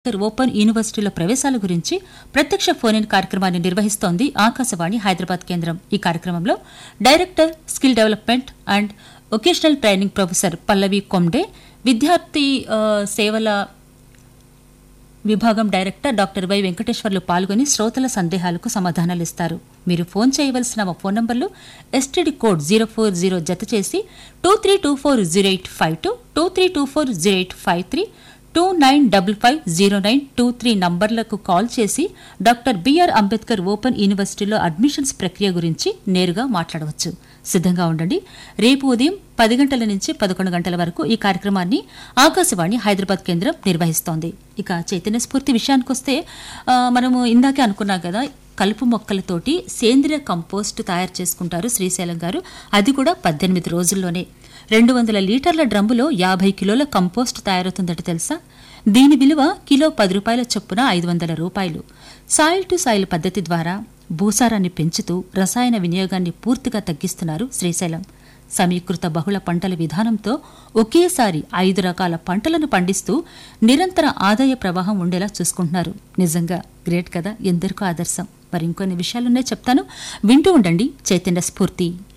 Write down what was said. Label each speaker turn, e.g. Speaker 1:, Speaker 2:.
Speaker 1: open యూనివర్సిటీల ప్రవేశాల గురించి ప్రత్యక్ష ఫోన్ ఇన్ కార్యక్రమాన్ని నిర్వహిస్తోంది ఆకాశవాణి హైదరాబాద్ కేంద్రం ఈ కార్యక్రమంలో director skill development and vocational training professor Pallavi Komde విద్యార్థి ఆ, సేవల విభాగం డైరెక్టర్ డాక్టర్ వై వెంకటేశ్వర్లు పాల్గొని శ్రోతల సందేహాలకు సమాధానాలు ఇస్తారు మీరు ఫోన్ చేయవలసిన మా ఫోన్ నంబర్లు STD code zero four zero జత చేసి two three two four zero eight five two two three two four zero eight five three two nine double five zero nine two three నంబర్లకు call చేసి doctor BR Ambedkar open యూనివర్సిటీలో admissions ప్రక్రియ గురించి నేరుగా మాట్లాడవచ్చు సిద్ధంగా ఉండండి రేపు ఉదయం పది గంటల నుంచి పదకొండు గంటల వరకు ఈ కార్యక్రమాన్ని ఆకాశవాణి హైదరాబాద్ కేంద్రం నిర్వహిస్తోంది ఇక చైతన్య స్ఫూర్తి విషయానికొస్తే ఆ, మనము ఇందాకే అనుకున్నాం కదా కలుపు మొక్కలతోటి సేంద్రియ కంపోస్ట్ తయారు చేసుకుంటారు శ్రీశైలం గారు అది కూడా పద్దెనిమిది రోజుల్లోనే రెండు వందల లీటర్ల డ్రమ్ములో యాభై కిలోల కంపోస్ట్ తయారవుతుందట తెలుసా దీని విలువ కిలో పది రూపాయల చొప్పున ఐదు వందల రూపాయలు సాయిల్ టు సాయిల్ పద్ధతి ద్వారా భూసారాన్ని పెంచుతూ రసాయన వినియోగాన్ని పూర్తిగా తగ్గిస్తున్నారు శ్రీశైలం సమీకృత బహుళ పంటల విధానంతో ఒకేసారి ఐదు రకాల పంటలను పండిస్తూ నిరంతర ఆదాయ ప్రవాహం ఉండేలా చూసుకుంటున్నారు నిజంగా గ్రేట్ కదా ఎందరికో ఆదర్శం మరి ఇంకొన్ని విషయాలున్నాయి చెప్తాను వింటూ ఉండండి చైతన్య స్ఫూర్తి